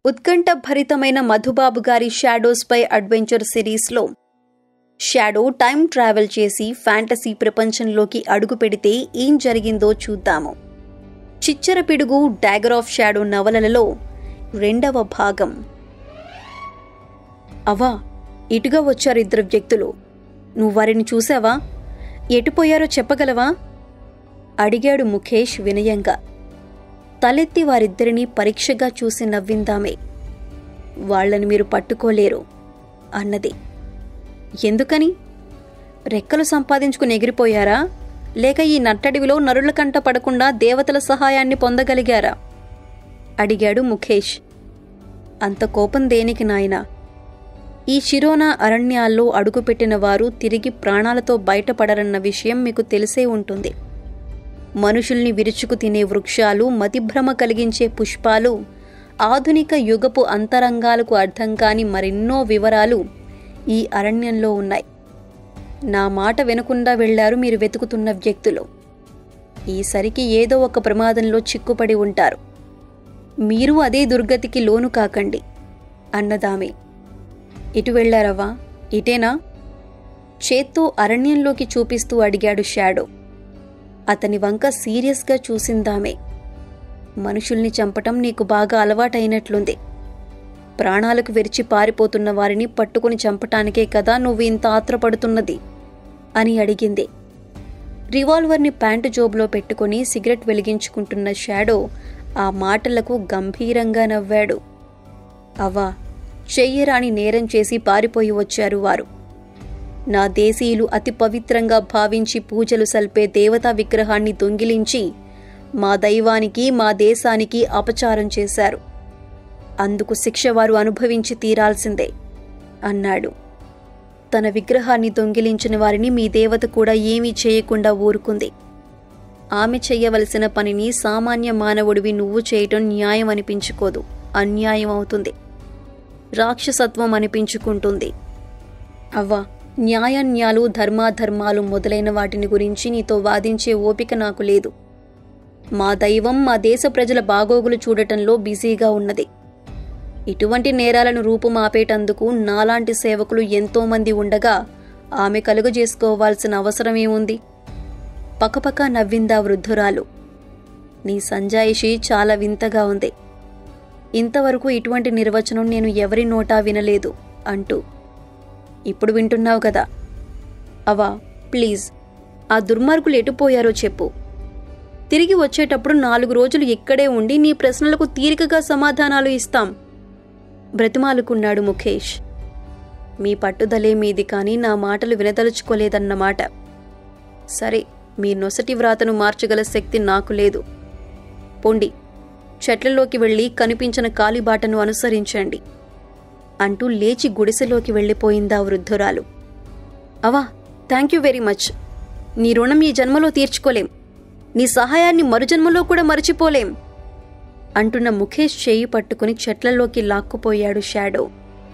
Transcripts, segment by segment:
ఉత్కంఠభరితమైన మధుబాబు గారి షాడోస్ పై అడ్వెంచర్ సిరీస్లో షాడో టైం ట్రావెల్ చేసి ఫ్యాంటసీ ప్రపంచంలోకి అడుగు పెడితే ఏం జరిగిందో చూద్దాము చిచ్చర పిడుగు డాగర్ ఆఫ్ షాడో నవలలలో రెండవ భాగం అవా ఇటుగా వచ్చారు ఇద్దరు వ్యక్తులు నువ్వు వారిని చూసావా ఎటుపోయారో చెప్పగలవా అడిగాడు ముఖేష్ వినయంగా తలెత్తి వారిద్దరినీ పరీక్షగా చూసి నవ్విందామే వాళ్ళని మీరు పట్టుకోలేరు అన్నది ఎందుకని రెక్కలు సంపాదించుకుని ఎగిరిపోయారా లేక ఈ నట్టడివిలో నరుల కంట పడకుండా దేవతల సహాయాన్ని పొందగలిగారా అడిగాడు ముఖేష్ అంత కోపం దేనికి నాయనా ఈ చిరోనా అరణ్యాల్లో అడుగుపెట్టిన వారు తిరిగి ప్రాణాలతో బయటపడరన్న విషయం మీకు తెలిసే ఉంటుంది మనుషుల్ని విరుచుకు తినే వృక్షాలు మతిభ్రమ కలిగించే పుష్పాలు ఆధునిక యుగపు అంతరంగాలకు అర్థం కాని మరెన్నో వివరాలు ఈ అరణ్యంలో ఉన్నాయి నా మాట వినకుండా వెళ్లారు మీరు వెతుకుతున్న వ్యక్తులు ఈసరికి ఏదో ఒక ప్రమాదంలో చిక్కుపడి ఉంటారు మీరు అదే దుర్గతికి లోను కాకండి అన్నదామె ఇటు వెళ్లారవ్వా ఇటేనా చేత్తో అరణ్యంలోకి చూపిస్తూ అడిగాడు షాడో అతని వంక సీరియస్గా చూసిందామే మనుషుల్ని చంపటం నీకు బాగా అలవాటైనట్లుంది ప్రాణాలకు విరిచి పారిపోతున్న వారిని పట్టుకుని చంపటానికే కదా నువ్వు ఇంత ఆత్రపడుతున్నది అని అడిగింది రివాల్వర్ని ప్యాంటు జోబులో పెట్టుకుని సిగరెట్ వెలిగించుకుంటున్న షాడో ఆ మాటలకు గంభీరంగా నవ్వాడు అవ్వా చెయ్యరాని నేరం చేసి పారిపోయి వచ్చారు వారు నా దేశీయులు అతి పవిత్రంగా భావించి పూజలు సల్పే దేవతా విగ్రహాన్ని దొంగిలించి మా దైవానికి మా దేశానికి అపచారం చేశారు అందుకు శిక్ష వారు అనుభవించి తీరాల్సిందే అన్నాడు తన విగ్రహాన్ని దొంగిలించిన వారిని మీ దేవత కూడా ఏమీ చేయకుండా ఊరుకుంది ఆమె చెయ్యవలసిన పనిని సామాన్య మానవుడివి నువ్వు చేయటం న్యాయం అనిపించుకోదు అన్యాయం అవుతుంది రాక్షసత్వం అనిపించుకుంటుంది అవ్వా న్యాయాన్యాలు ధర్మాధర్మాలు మొదలైన వాటిని గురించి నీతో వాదించే ఓపిక నాకు లేదు మా దైవం మా దేశ ప్రజల బాగోగులు చూడటంలో బిజీగా ఉన్నది ఇటువంటి నేరాలను రూపుమాపేటందుకు నాలాంటి సేవకులు ఎంతోమంది ఉండగా ఆమె కలుగజేసుకోవాల్సిన అవసరమేముంది పకపక నవ్విందా వృద్ధురాలు నీ సంజాయిషి చాలా వింతగా ఉంది ఇంతవరకు ఇటువంటి నిర్వచనం నేను ఎవరి నోటా వినలేదు అంటూ ఇప్పుడు వింటున్నావు కదా అవా ప్లీజ్ ఆ దుర్మార్గులు ఎటుపోయారో చెప్పు తిరిగి వచ్చేటప్పుడు నాలుగు రోజులు ఇక్కడే ఉండి నీ ప్రశ్నలకు తీరికగా సమాధానాలు ఇస్తాం బ్రతిమాలుకున్నాడు ముఖేష్ మీ పట్టుదలే మీది కానీ నా మాటలు వినదలుచుకోలేదన్నమాట సరే మీ నొసటి వ్రాతను మార్చగల శక్తి నాకు లేదు పొండి చెట్లలోకి వెళ్ళి కనిపించిన కాలిబాటను అనుసరించండి అంటూ లేచి గుడిసెలోకి వెళ్ళిపోయిందా వృద్ధురాలు అవా థ్యాంక్ యూ వెరీ మచ్ నీ రుణం ఈ జన్మలో తీర్చుకోలేం నీ సహాయాన్ని మరుజన్మలో కూడా మరచిపోలేం అంటున్న ముఖేష్ చేయి పట్టుకుని చెట్లలోకి లాక్కుపోయాడు షాడో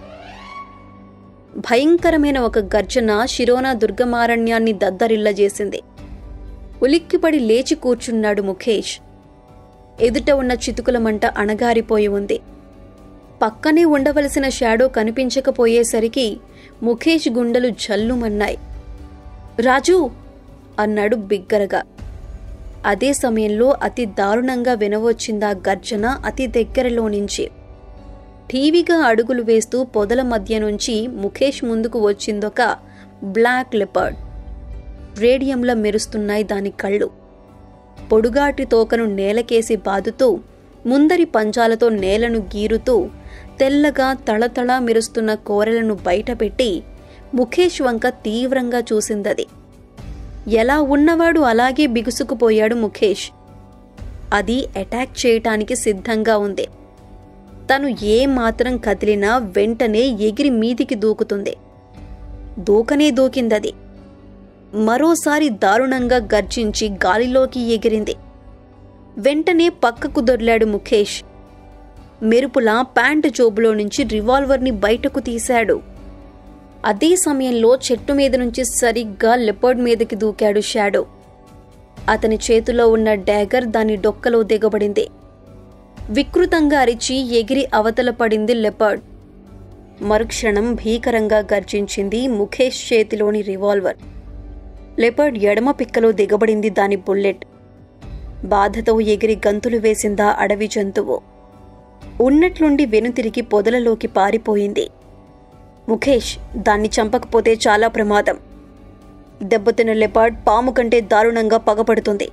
భయంకరమైన ఒక గర్జన శిరోనా దుర్గమారణ్యాన్ని దద్దరిల్లజేసింది ఉలిక్కిపడి లేచి కూర్చున్నాడు ముఖేష్ ఎదుట ఉన్న చితుకుల మంట అణగారిపోయి ఉంది పక్కనే ఉండవలసిన షాడో కనిపించకపోయేసరికి ముఖేష్ గుండెలు జల్లుమన్నాయి రాజు అన్నాడు బిగ్గరగా అదే సమయంలో అతి దారుణంగా వినవచ్చిందా గర్జన అతి దగ్గరలో నుంచి ఠీవిగా అడుగులు వేస్తూ పొదల మధ్య నుంచి ముఖేష్ ముందుకు వచ్చిందొక బ్లాక్ లెపర్డ్ రేడియంలా మెరుస్తున్నాయి దాని కళ్ళు పొడుగాటి తోకను నేలకేసి బాదుతూ ముందరి పంజాలతో నేలను గీరుతూ తెల్లగా తళతళ మెరుస్తున్న కోరెలను బయటపెట్టి ముఖేష్ వంక తీవ్రంగా చూసిందది ఎలా ఉన్నవాడు అలాగే బిగుసుకుపోయాడు ముఖేష్ అది అటాక్ చేయటానికి సిద్ధంగా ఉంది తను ఏ మాత్రం కదిలినా వెంటనే ఎగిరి మీదికి దూకుతుంది దూకనే దూకిందది మరోసారి దారుణంగా గర్జించి గాలిలోకి ఎగిరింది వెంటనే పక్కకు దొర్లాడు ముఖేష్ మెరుపులా ప్యాంటు జోబులో నుంచి రివాల్వర్ని బయటకు తీశాడు అదే సమయంలో చెట్టు మీద నుంచి సరిగ్గా లెపర్డ్ మీదకి దూకాడు షాడో అతని చేతిలో ఉన్న డ్యాగర్ దాని డొక్కలో దిగబడింది వికృతంగా అరిచి ఎగిరి అవతల పడింది లెపర్డ్ మరుక్షణం భీకరంగా గర్జించింది ముఖేష్ చేతిలోని రివాల్వర్ లెపర్డ్ ఎడమ పిక్కలో దిగబడింది దాని బుల్లెట్ బాధతో ఎగిరి గంతులు వేసిందా అడవి జంతువు ఉన్నట్లుండి వెనుతిరిగి పొదలలోకి పారిపోయింది ముఖేష్ దాన్ని చంపకపోతే చాలా ప్రమాదం దెబ్బతిన్న లెపార్డ్ పాము కంటే దారుణంగా పగపడుతుంది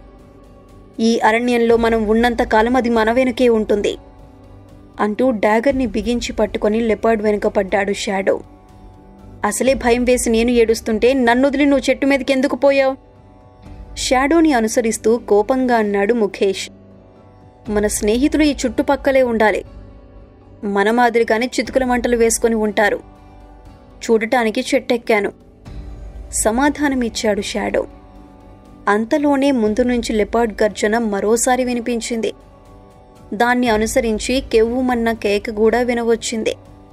ఈ అరణ్యంలో మనం ఉన్నంత కాలం అది మన వెనుకే ఉంటుంది అంటూ డాగర్ని బిగించి పట్టుకొని లెపార్డ్ వెనుక పడ్డాడు షాడో అసలే భయం వేసి నేను ఏడుస్తుంటే నన్నొదిలి నువ్వు చెట్టు మీదకి ఎందుకు పోయావు షాడోని అనుసరిస్తూ కోపంగా అన్నాడు ముఖేష్ మన స్నేహితులు ఈ చుట్టుపక్కలే ఉండాలి మన మాదిరిగానే చితుకుల మంటలు వేసుకొని ఉంటారు చూడటానికి చెట్టెక్కాను సమాధానమిచ్చాడు షాడో అంతలోనే ముందు నుంచి లెపార్డ్ గర్జన మరోసారి వినిపించింది దాన్ని అనుసరించి కెవ్వుమన్న కేక కూడా వినవచ్చింది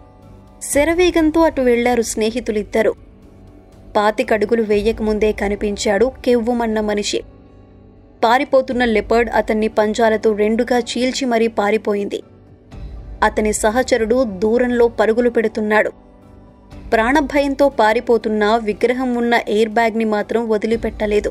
శరవేగంతో అటు వెళ్లారు స్నేహితులిద్దరు పాతికడుగులు వేయకముందే కనిపించాడు కెవ్వుమన్న మనిషి పారిపోతున్న లెపర్డ్ అతన్ని పంజాలతో రెండుగా చీల్చి మరీ పారిపోయింది అతని సహచరుడు దూరంలో పరుగులు పెడుతున్నాడు ప్రాణభయంతో పారిపోతున్న విగ్రహం ఉన్న ఎయిర్ బ్యాగ్ని మాత్రం వదిలిపెట్టలేదు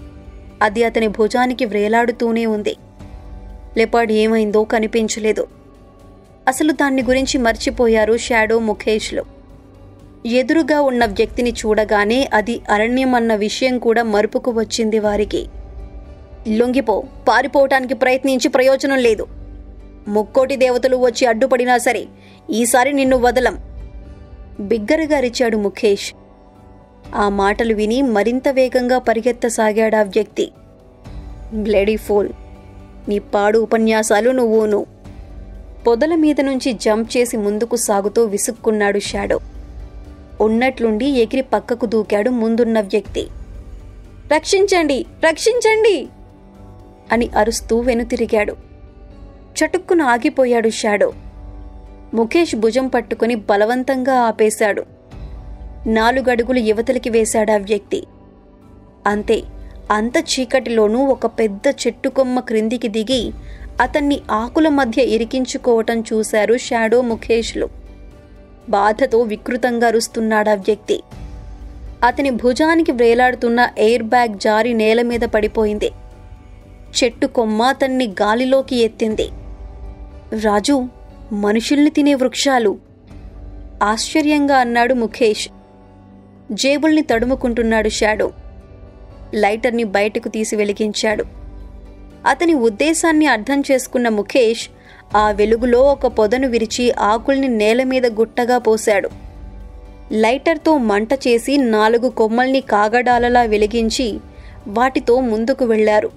అది అతని భుజానికి వ్రేలాడుతూనే ఉంది లెపర్డ్ ఏమైందో కనిపించలేదు అసలు దాన్ని గురించి మర్చిపోయారు షాడో ముఖేష్లు ఎదురుగా ఉన్న వ్యక్తిని చూడగానే అది అరణ్యం అన్న విషయం కూడా మరుపుకు వచ్చింది వారికి లొంగిపో పారిపోవటానికి ప్రయత్నించి ప్రయోజనం లేదు ముక్కోటి దేవతలు వచ్చి అడ్డుపడినా సరే ఈసారి నిన్ను వదలం బిగ్గరగా అరిచాడు ముఖేష్ ఆ మాటలు విని మరింత వేగంగా పరిగెత్తసాగాడా వ్యక్తి బ్లడీ ఫోల్ నీ పాడు ఉపన్యాసాలు నువ్వును పొదల మీద నుంచి జంప్ చేసి ముందుకు సాగుతూ విసుక్కున్నాడు షాడో ఉన్నట్లుండి ఎగిరి పక్కకు దూకాడు ముందున్న వ్యక్తి రక్షించండి రక్షించండి అని అరుస్తూ వెనుతిరిగాడు చటుక్కున ఆగిపోయాడు షాడో ముఖేష్ భుజం పట్టుకుని బలవంతంగా ఆపేశాడు నాలుగడుగులు యువతలికి వేశాడా వ్యక్తి అంతే అంత చీకటిలోనూ ఒక పెద్ద చెట్టు కొమ్మ క్రిందికి దిగి అతన్ని ఆకుల మధ్య ఇరికించుకోవటం చూశారు షాడో ముఖేష్లు బాధతో వికృతంగా అరుస్తున్నాడా వ్యక్తి అతని భుజానికి వ్రేలాడుతున్న ఎయిర్ బ్యాగ్ జారి నేల మీద పడిపోయింది చెట్టు కొమ్మ అతన్ని గాలిలోకి ఎత్తింది రాజు మనుషుల్ని తినే వృక్షాలు ఆశ్చర్యంగా అన్నాడు ముఖేష్ జేబుల్ని తడుముకుంటున్నాడు షాడో లైటర్ని బయటకు తీసి వెలిగించాడు అతని ఉద్దేశాన్ని అర్థం చేసుకున్న ముఖేష్ ఆ వెలుగులో ఒక పొదను విరిచి ఆకుల్ని నేల మీద గుట్టగా పోశాడు లైటర్తో మంట చేసి నాలుగు కొమ్మల్ని కాగడాలలా వెలిగించి వాటితో ముందుకు వెళ్లారు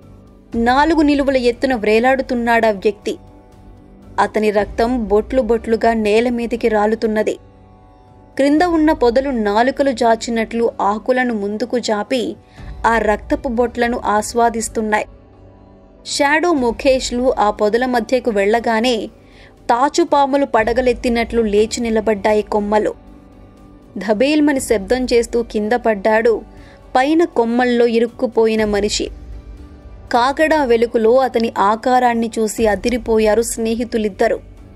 నాలుగు నిలువల ఎత్తున వ్రేలాడుతున్నాడా వ్యక్తి అతని రక్తం బొట్లు బొట్లుగా నేల మీదికి రాలుతున్నది క్రింద ఉన్న పొదలు నాలుకలు జాచినట్లు ఆకులను ముందుకు జాపి ఆ రక్తపు బొట్లను ఆస్వాదిస్తున్నాయి షాడో ముఖేష్లు ఆ పొదల మధ్యకు వెళ్ళగానే తాచుపాములు పడగలెత్తినట్లు లేచి నిలబడ్డాయి కొమ్మలు ధబేల్మని శబ్దం చేస్తూ కింద పడ్డాడు పైన కొమ్మల్లో ఇరుక్కుపోయిన మనిషి కాగడా వెలుగులో అతని ఆకారాన్ని చూసి అదిరిపోయారు స్నేహితులిద్దరు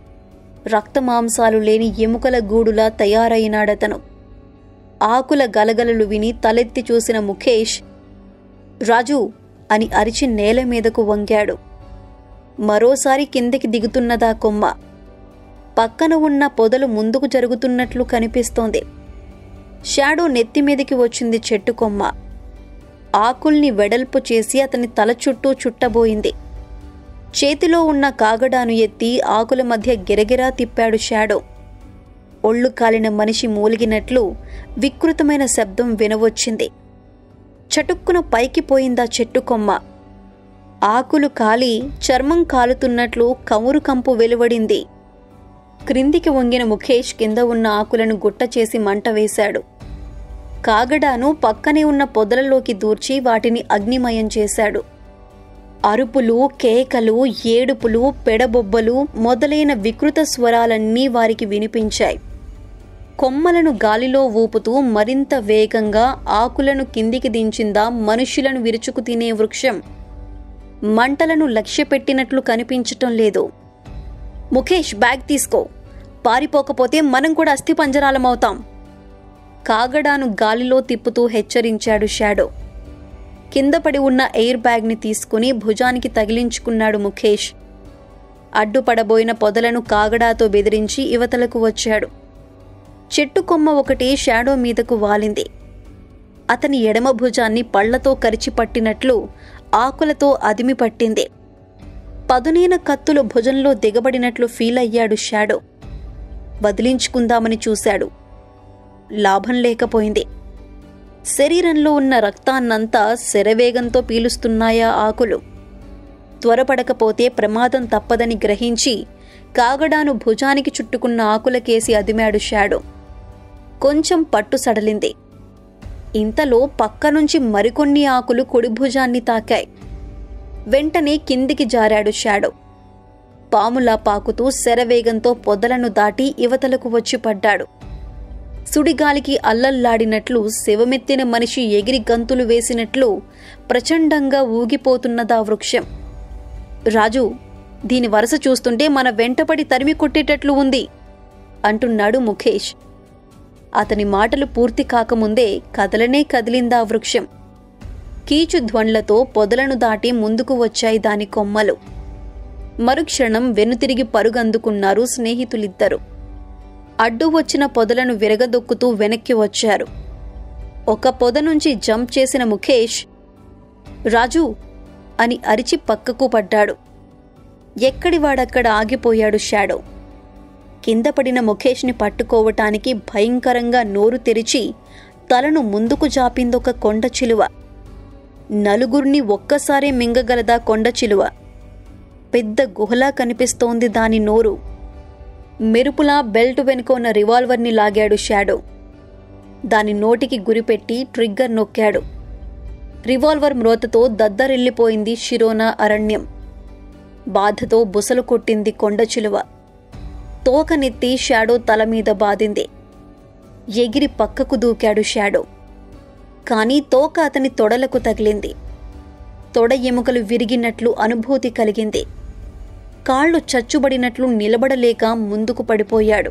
రక్తమాంసాలు లేని ఎముకల గూడులా తయారైనాడతను ఆకుల గలగలలు విని తలెత్తి చూసిన ముఖేష్ రాజు అని అరిచి నేల మీదకు వంగాడు మరోసారి కిందకి దిగుతున్నదా కొమ్మ పక్కన ఉన్న పొదలు ముందుకు జరుగుతున్నట్లు కనిపిస్తోంది షాడో నెత్తి మీదకి వచ్చింది చెట్టు కొమ్మ ఆకుల్ని వెడల్పు చేసి అతని తల చుట్టూ చుట్టబోయింది చేతిలో ఉన్న కాగడాను ఎత్తి ఆకుల మధ్య గిరగిరా తిప్పాడు షాడో ఒళ్ళు కాలిన మనిషి మూలిగినట్లు వికృతమైన శబ్దం వినవచ్చింది చటుక్కున పైకి పోయిందా చెట్టు కొమ్మ ఆకులు కాలి చర్మం కాలుతున్నట్లు కమురు కంపు వెలువడింది క్రిందికి వంగిన ముఖేష్ కింద ఉన్న ఆకులను గుట్ట చేసి మంట వేశాడు కాగడాను పక్కనే ఉన్న పొదలలోకి దూర్చి వాటిని అగ్నిమయం చేశాడు అరుపులు కేకలు ఏడుపులు పెడబొబ్బలు మొదలైన వికృత స్వరాలన్నీ వారికి వినిపించాయి కొమ్మలను గాలిలో ఊపుతూ మరింత వేగంగా ఆకులను కిందికి దించిందా మనుషులను విరుచుకు తినే వృక్షం మంటలను లక్ష్యపెట్టినట్లు కనిపించటం లేదు ముఖేష్ బ్యాగ్ తీసుకో పారిపోకపోతే మనం కూడా అస్థిపంజరాలమవుతాం కాగడాను గాలిలో తిప్పుతూ హెచ్చరించాడు షాడో కింద పడి ఉన్న ఎయిర్ బ్యాగ్ని తీసుకుని భుజానికి తగిలించుకున్నాడు ముఖేష్ అడ్డుపడబోయిన పొదలను కాగడాతో బెదిరించి యువతలకు వచ్చాడు చెట్టు కొమ్మ ఒకటి షాడో మీదకు వాలింది అతని ఎడమ భుజాన్ని పళ్లతో కరిచి పట్టినట్లు ఆకులతో అదిమి పట్టింది పదునైన కత్తులు భుజంలో దిగబడినట్లు ఫీల్ అయ్యాడు షాడో వదిలించుకుందామని చూశాడు లాభం లేకపోయింది శరీరంలో ఉన్న రక్తాన్నంతా శరవేగంతో పీలుస్తున్నాయా ఆకులు త్వరపడకపోతే ప్రమాదం తప్పదని గ్రహించి కాగడాను భుజానికి చుట్టుకున్న ఆకులకేసి అదిమాడు షాడో కొంచెం పట్టు సడలింది ఇంతలో పక్క నుంచి మరికొన్ని ఆకులు కుడి భుజాన్ని తాకాయి వెంటనే కిందికి జారాడు షాడో పాములా పాకుతూ శరవేగంతో పొదలను దాటి యువతలకు వచ్చి పడ్డాడు సుడిగాలికి అల్లల్లాడినట్లు శివమెత్తిన మనిషి ఎగిరి గంతులు వేసినట్లు ప్రచండంగా ఊగిపోతున్నదా వృక్షం రాజు దీని వరస చూస్తుంటే మన వెంటపడి తరిమి కొట్టేటట్లు ఉంది అంటున్నాడు ముఖేష్ అతని మాటలు పూర్తి కాకముందే కదలనే కదిలిందా వృక్షం కీచు ధ్వన్లతో పొదలను దాటి ముందుకు వచ్చాయి దాని కొమ్మలు మరుక్షణం వెనుతిరిగి పరుగందుకున్నారు స్నేహితులిద్దరు అడ్డు వచ్చిన పొదలను విరగదొక్కుతూ వెనక్కి వచ్చారు ఒక పొద నుంచి జంప్ చేసిన ముఖేష్ రాజు అని అరిచి పక్కకు పడ్డాడు ఎక్కడివాడక్కడ ఆగిపోయాడు షాడో కింద పడిన ముఖేష్ని పట్టుకోవటానికి భయంకరంగా నోరు తెరిచి తలను ముందుకు జాపిందొక కొండ చిలువ నలుగురిని ఒక్కసారే మింగగలదా కొండ చిలువ పెద్ద గుహలా కనిపిస్తోంది దాని నోరు మెరుపులా బెల్ట్ వెనుక ఉన్న రివాల్వర్ని లాగాడు షాడో దాని నోటికి గురిపెట్టి ట్రిగ్గర్ నొక్కాడు రివాల్వర్ మ్రోతతో దద్దరిల్లిపోయింది షిరోనా అరణ్యం బాధతో బుసలు కొట్టింది కొండ చిలువ తోకనెత్తి షాడో తల మీద బాదింది ఎగిరి పక్కకు దూకాడు షాడో కానీ తోక అతని తొడలకు తగిలింది తొడ ఎముకలు విరిగినట్లు అనుభూతి కలిగింది కాళ్ళు చచ్చుబడినట్లు నిలబడలేక ముందుకు పడిపోయాడు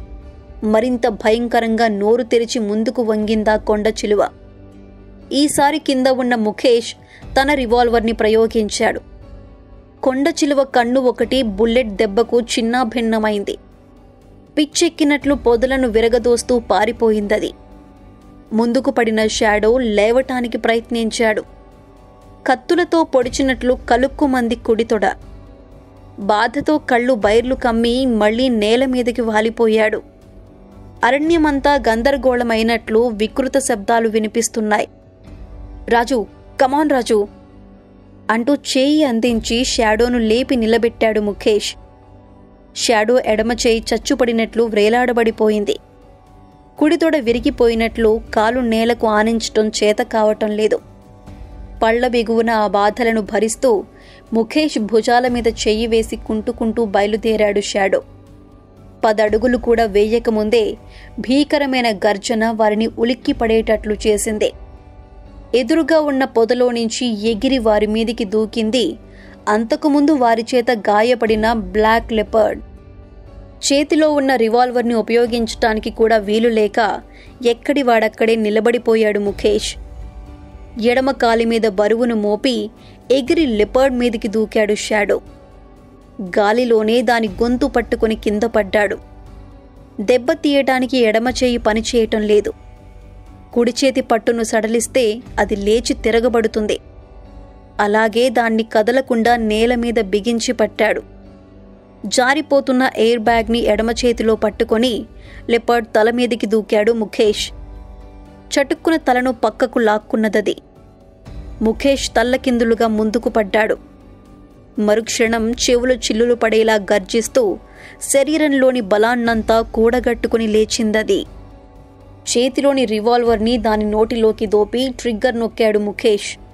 మరింత భయంకరంగా నోరు తెరిచి ముందుకు వంగిందా కొండ చిలువ ఈసారి కింద ఉన్న ముఖేష్ తన రివాల్వర్ని ప్రయోగించాడు కొండ చిలువ కన్ను ఒకటి బుల్లెట్ దెబ్బకు చిన్నాభిన్నమైంది పిచ్చెక్కినట్లు పొదలను విరగదోస్తూ పారిపోయిందది ముందుకు పడిన షాడో లేవటానికి ప్రయత్నించాడు కత్తులతో పొడిచినట్లు కలుక్కుమంది కుడితొడ బాధతో కళ్ళు బైర్లు కమ్మి మళ్ళీ నేల మీదకి వాలిపోయాడు అరణ్యమంతా గందరగోళమైనట్లు వికృత శబ్దాలు వినిపిస్తున్నాయి రాజు కమాన్ రాజు అంటూ చేయి అందించి షాడోను లేపి నిలబెట్టాడు ముఖేష్ షాడో ఎడమ చేయి చచ్చుపడినట్లు వ్రేలాడబడిపోయింది కుడితొడ విరిగిపోయినట్లు కాలు నేలకు ఆనించటం చేత కావటం లేదు పళ్ల బిగువున ఆ బాధలను భరిస్తూ ముఖేష్ భుజాల మీద చెయ్యి వేసి కుంటుకుంటూ బయలుదేరాడు షాడో పదడుగులు కూడా వేయకముందే భీకరమైన గర్జన వారిని ఉలిక్కి పడేటట్లు చేసింది ఎదురుగా ఉన్న పొదలో నుంచి ఎగిరి వారి మీదికి దూకింది అంతకుముందు వారి చేత గాయపడిన బ్లాక్ లెపర్డ్ చేతిలో ఉన్న రివాల్వర్ని ఉపయోగించటానికి కూడా వీలు లేక ఎక్కడి వాడక్కడే నిలబడిపోయాడు ముఖేష్ ఎడమ కాలి మీద బరువును మోపి ఎగిరి లెపర్డ్ మీదికి దూకాడు షాడో గాలిలోనే దాని గొంతు పట్టుకుని కింద పడ్డాడు దెబ్బ తీయటానికి ఎడమ చేయి పనిచేయటం లేదు కుడి చేతి పట్టును సడలిస్తే అది లేచి తిరగబడుతుంది అలాగే దాన్ని కదలకుండా నేల మీద బిగించి పట్టాడు జారిపోతున్న ఎయిర్ బ్యాగ్ని ఎడమ చేతిలో పట్టుకొని లెపర్డ్ తల మీదికి దూకాడు ముఖేష్ చటుక్కున తలను పక్కకు లాక్కున్నదది ముఖేష్ తల్లకిందులుగా ముందుకు పడ్డాడు మరుక్షణం చెవులు చిల్లులు పడేలా గర్జిస్తూ శరీరంలోని బలాన్నంతా కూడగట్టుకుని లేచిందది చేతిలోని రివాల్వర్ని దాని నోటిలోకి దోపి ట్రిగ్గర్ నొక్కాడు ముఖేష్